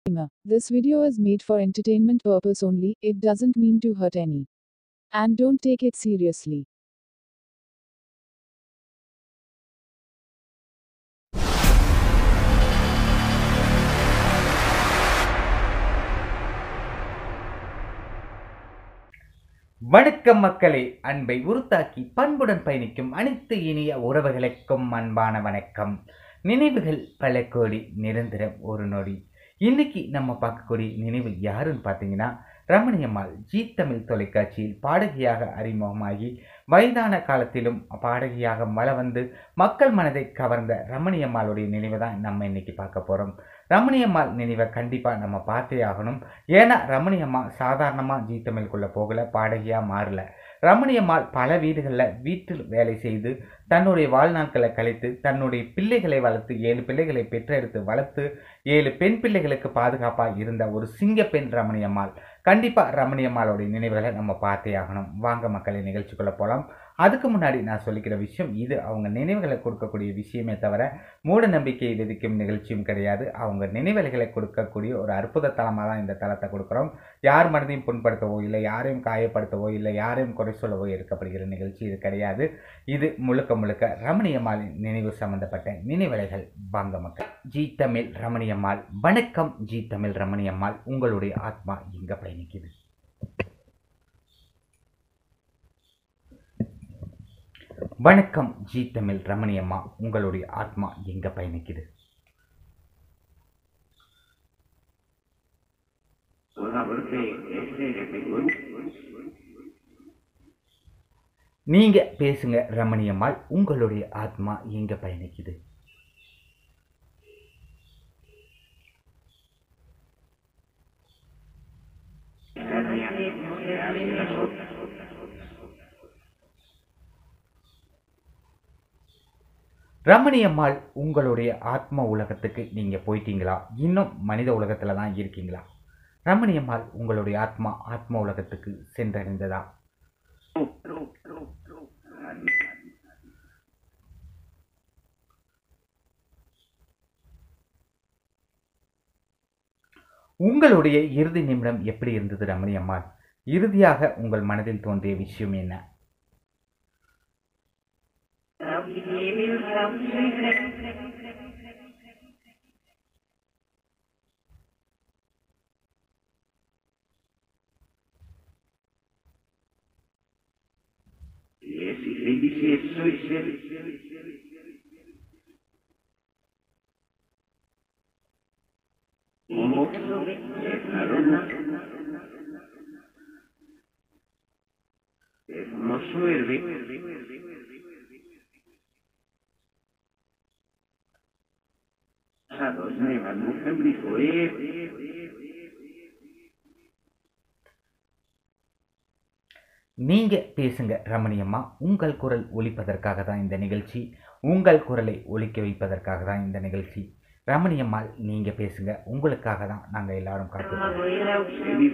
Disclaimer. This video is made for entertainment purpose only, it doesn't mean to hurt any. And don't take it seriously. வணக்கம் மக்களே அன்பை உருத்தாக்கி பண்புடன் பயணிக்கும் அனைத்து இனிய உறவுகளுக்கும் அன்பான வணக்கம் நினைவுகள் பல கோடி நிரந்தரம் ஒரு நொடி இன்னைக்கு நம்ம பார்க்கக்கூடிய நினைவு யாருன்னு பார்த்தீங்கன்னா ரமணியம்மாள் ஜீ தமிழ் தொலைக்காட்சியில் பாடகியாக அறிமுகமாகி வயதான காலத்திலும் பாடகியாக வள வந்து மக்கள் மனதை கவர்ந்த ரமணியம்மாளுடைய நினைவை தான் நம்ம இன்னைக்கு பார்க்க போகிறோம் ரமணியம்மாள் நினைவை கண்டிப்பாக நம்ம பார்த்தே ஆகணும் ஏன்னா ரமணியம்மா சாதாரணமாக ஜீ தமிழுக்குள்ளே போகல பாடகியாக மாறல ரமணியம்மாள் பல வீடுகளில் வீட்டில் வேலை செய்து தன்னுடைய வாழ்நாட்களை கழித்து தன்னுடைய பிள்ளைகளை வளர்த்து ஏழு பிள்ளைகளை பெற்றெடுத்து வளர்த்து ஏழு பெண் பிள்ளைகளுக்கு பாதுகாப்பாக இருந்த ஒரு சிங்க பெண் ரமணியம்மாள் கண்டிப்பாக ரமணியம்மாளுடைய நினைவுகளை நம்ம பார்த்தே ஆகணும் வாங்க மக்களை நிகழ்ச்சிக்குள்ளே போகலாம் அதுக்கு முன்னாடி நான் சொல்லிக்கிற விஷயம் இது அவங்க நினைவுகளை கொடுக்கக்கூடிய விஷயமே தவிர மூட நம்பிக்கையை விதிக்கும் நிகழ்ச்சியும் கிடையாது அவங்க நினைவுகளை கொடுக்கக்கூடிய ஒரு அற்புத தலமாக தான் இந்த தளத்தை கொடுக்குறோம் யார் மனதையும் புண்படுத்தவோ இல்லை யாரையும் காயப்படுத்தவோ இல்லை யாரையும் குறை சொல்லவோ எடுக்கப்படுகிற நிகழ்ச்சி இது கிடையாது இது முழுக்க முழுக்க ரமணியம்மாளின் நினைவு சம்பந்தப்பட்ட நினைவலைகள் வாங்க மக்கள் ஜி தமிழ் ரமணியம்மாள் வணக்கம் ஜி தமிழ் ரமணியம்மாள் உங்களுடைய ஆத்மா எங்க பயணிக்குது வணக்கம் ஜி தமிழ் ரமணியம்மா உங்களுடைய ஆத்மா எங்க பயணிக்குது நீங்க பேசுங்க ரமணியம்மாள் உங்களுடைய ஆத்மா எங்க பயணிக்குது ரமணியம்மாள் உங்களுடைய ஆத்ம உலகத்துக்கு நீங்க போயிட்டீங்களா இன்னும் மனித உலகத்துல தான் இருக்கீங்களா ரமணியம்மாள் உங்களுடைய ஆத்மா ஆத்ம உலகத்துக்கு சென்றடைந்ததா உங்களுடைய இறுதி நிமிடம் எப்படி இருந்தது ரமணியம்மாள் இறுதியாக உங்கள் மனதில் தோன்றிய விஷயம் என்ன Yes, if they decide so, he said, ¿Cómo? Claro, Hermoso Dos nevan mujer dijo, நீங்க பேசுங்க ரமணியம்மா உங்கள் குரல் ஒலிப்பதற்காக தான் இந்த நிகழ்ச்சி உங்கள் குரலை ஒலிக்க வைப்பதற்காக தான் இந்த நிகழ்ச்சி ரமணியம்மாள் நீங்க பேசுங்க உங்களுக்காக தான் நாங்க எல்லாரும் காத்துக்கிறோம்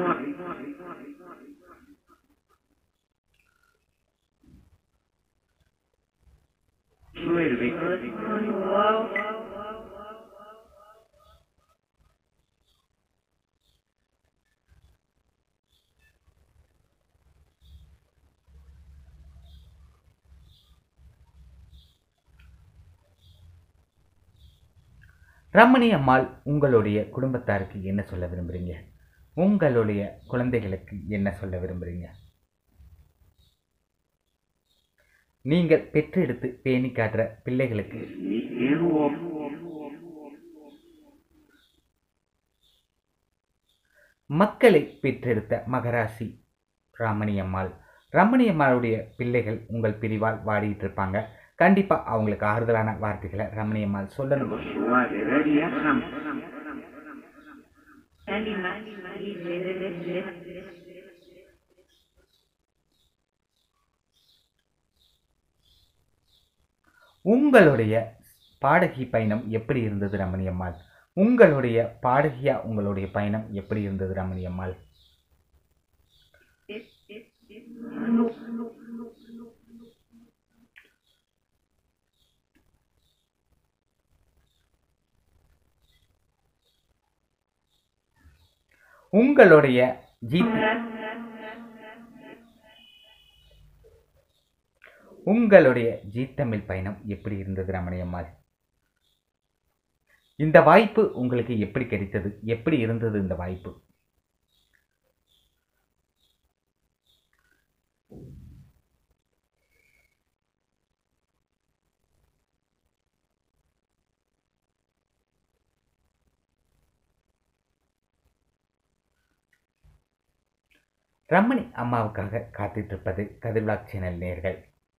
ரமணி அம்மாள் உங்களுடைய குடும்பத்தாருக்கு என்ன சொல்ல விரும்புறீங்க உங்களுடைய குழந்தைகளுக்கு என்ன சொல்ல விரும்புறீங்க நீங்கள் பெற்றெடுத்து பேணி காட்டுற பிள்ளைகளுக்கு Mi héroe. மக்களை பெற்றெடுத்த மகராசி ராமணி அம்மாள் ரமணி அம்மாளுடைய பிள்ளைகள் உங்கள் பிரிவால் வாடிட்டு இருப்பாங்க கண்டிப்பா அவங்களுக்கு ஆறுதலான வார்த்தைகளை ரமணி அம்மாள் சொல்லணும் Suave, vería Ham. உங்களுடைய பாடகி பயணம் எப்படி இருந்தது ரமணி அம்மாள் உங்களுடைய பாடகியா உங்களுடைய பயணம் எப்படி இருந்தது ரமணி அம்மாள் உங்களுடைய ஜீத் உங்களுடைய ஜீத்தமிழ் பயணம் எப்படி இருந்தது ரமணி அம்மாள் இந்த வாய்ப்பு உங்களுக்கு எப்படி கிடைத்தது எப்படி இருந்தது இந்த வாய்ப்பு ரமணி அம்மாவுக்காக காத்துட்ருப்பது கதிர்விளாக் சேனல் நேர்கள்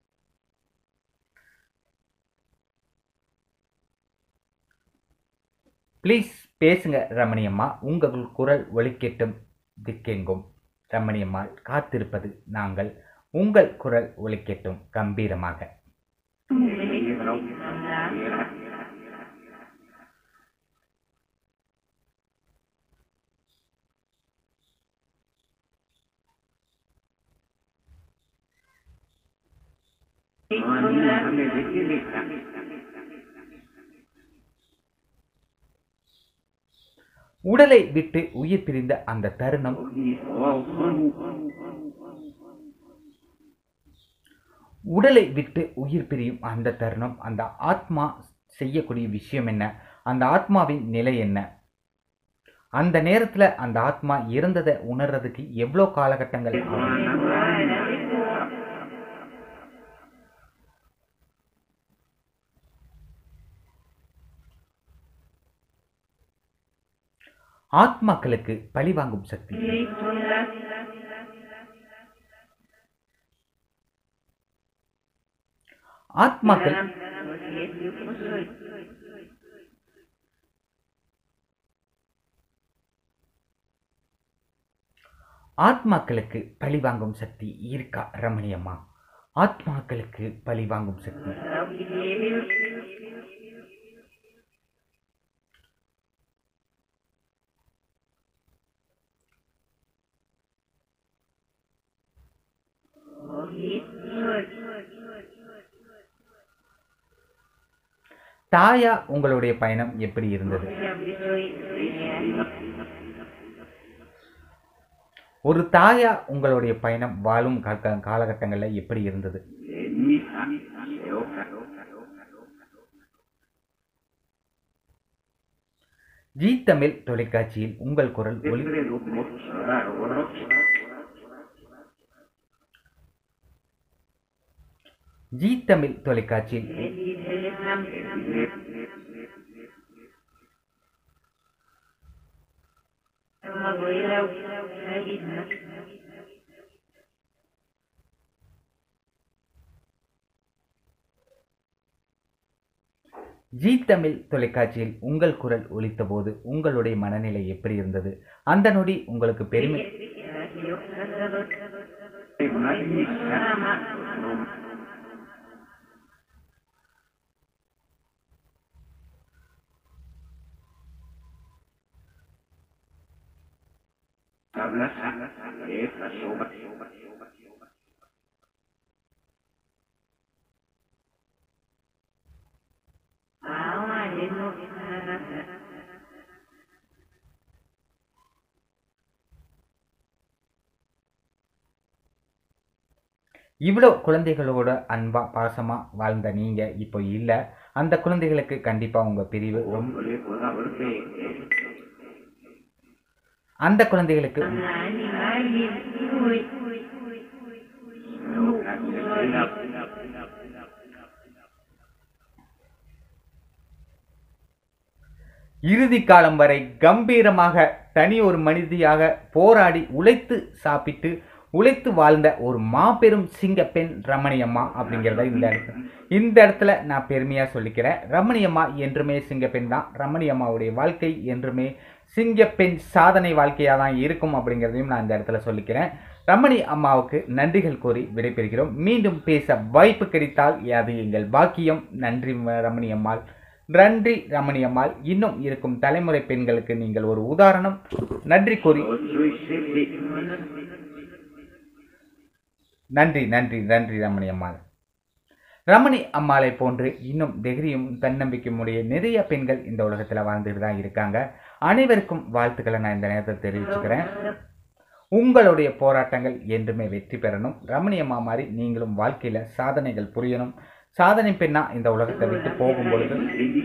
ப்ளீஸ் பேசுங்க ரமணி அம்மா உங்கள் குரல் ஒலிக்கட்டும் திக்கெங்கும் ரமணி அம்மாள் காத்திருப்பது நாங்கள் உங்கள் குரல் ஒலிக்கட்டும் கம்பீரமாக हमें देखिए देखा உடலை விட்டு உயிர் பிரிந்த அந்த தருணம் உடலை விட்டு உயிர் பிரியும் அந்த தருணம் அந்த ஆத்மா செய்யக்கூடிய விஷயம் என்ன அந்த ஆத்மாவின் நிலை என்ன அந்த நேரத்தில் அந்த ஆத்மா இறந்ததை உணர்றதுக்கு எவ்வளோ காலகட்டங்கள் ஆகும் ஆத்மாக்களுக்கு பழிவாங்கும் சக்தி ஆத்மாக்கள் ஆத்மாக்களுக்கு பழிவாங்கும் சக்தி இருக்கா ரமணியம்மா ஆத்மாக்களுக்கு பழிவாங்கும் சக்தி தாயா உங்களுடைய பயணம் எப்படி இருந்தது ஒரு தாயா உங்களுடைய பயணம் வாழும் கா- காலகட்டங்கள்ல எப்படி இருந்தது ஜி தமிழ் தொலைக்காட்சியில் உங்கள் குரல் ஒளி ஜி தமிழ் தொலைக்காட்சியில் ஜி தமிழ் தொலைக்காட்சியில் உங்கள் குரல் ஒலித்தபோது உங்களுடைய மனநிலை எப்படி இருந்தது அந்த நொடி உங்களுக்கு பெருமை Hablas es la sopa. இவ்வளோ குழந்தைகளோட அன்பா பாசமா வாழ்ந்த நீங்க இப்போ இல்ல அந்த குழந்தைகளுக்கு கண்டிப்பா உங்க பிரிவு ரொம்ப Ole, pueda verte. அந்த குழந்தைகளுக்கு இறுதி காலம் வரை கம்பீரமாக தனி ஒரு மனிதியாக போராடி உழைத்து சாப்பிட்டு உழைத்து வாழ்ந்த ஒரு மாபெரும் சிங்கப்பெண் ரமணியம்மா அப்படிங்கிறத இந்த இடத்துல இந்த இடத்துல நான் பெருமையாக சொல்லிக்கிறேன் ரமணியம்மா என்றுமே சிங்கப்பெண் தான் ரமணியம்மாவுடைய வாழ்க்கை என்றுமே சிங்கப்பெண் சாதனை வாழ்க்கையாக தான் இருக்கும் அப்படிங்கிறதையும் நான் இந்த இடத்துல சொல்லிக்கிறேன் ரமணி அம்மாவுக்கு நன்றிகள் கூறி விடைபெறுகிறோம் மீண்டும் பேச வாய்ப்பு கிடைத்தால் அது எங்கள் பாக்கியம் நன்றி ரமணி அம்மாள் நன்றி ரமணி அம்மாள் இன்னும் இருக்கும் தலைமுறை பெண்களுக்கு நீங்கள் ஒரு உதாரணம் நன்றி கூறி Soy sexy. நன்றி நன்றி நன்றி ரமணி அம்மாள் ரமணி அம்மாளை போன்று இன்னும் தைரியம் தன்னம்பிக்கையும் உடைய நிறைய பெண்கள் இந்த உலகத்தில் வாழ்ந்துட்டு தான் இருக்காங்க அனைவருக்கும் வாழ்த்துக்களை நான் இந்த நேரத்தில் தெரிவிச்சுக்கிறேன் உங்களுடைய போராட்டங்கள் என்றுமே வெற்றி பெறணும் ரமணியம்மா மாதிரி நீங்களும் வாழ்க்கையில் சாதனைகள் புரியணும் சாதனை பெண்ணா இந்த உலகத்தை விட்டு போகும் பொழுது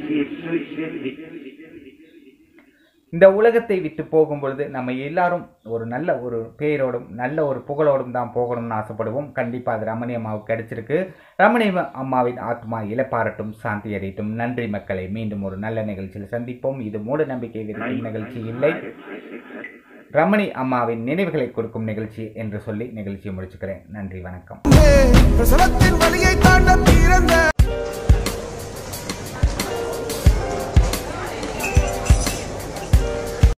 இந்த உலகத்தை விட்டு போகும் பொழுது நம்ம எல்லாரும் ஒரு நல்ல ஒரு பேரோடும் நல்ல ஒரு புகழோடும் தான் போகணும்னு ஆசைப்படுவோம் கண்டிப்பாக அது ரமணி அம்மாவுக்கு கிடைச்சிருக்கு ரமணி அம்மாவின் ஆத்மா இழப்பாரட்டும் சாந்தி அடையட்டும் நன்றி மக்களை மீண்டும் ஒரு நல்ல நிகழ்ச்சியில் சந்திப்போம் இது மூட நம்பிக்கை விதிக்கும் நிகழ்ச்சி இல்லை ரமணி அம்மாவின் நினைவுகளை கொடுக்கும் நிகழ்ச்சி என்று சொல்லி நிகழ்ச்சியை முடிச்சுக்கிறேன் நன்றி வணக்கம் பிரசவத்தின் வழியை தாண்ட பிறந்த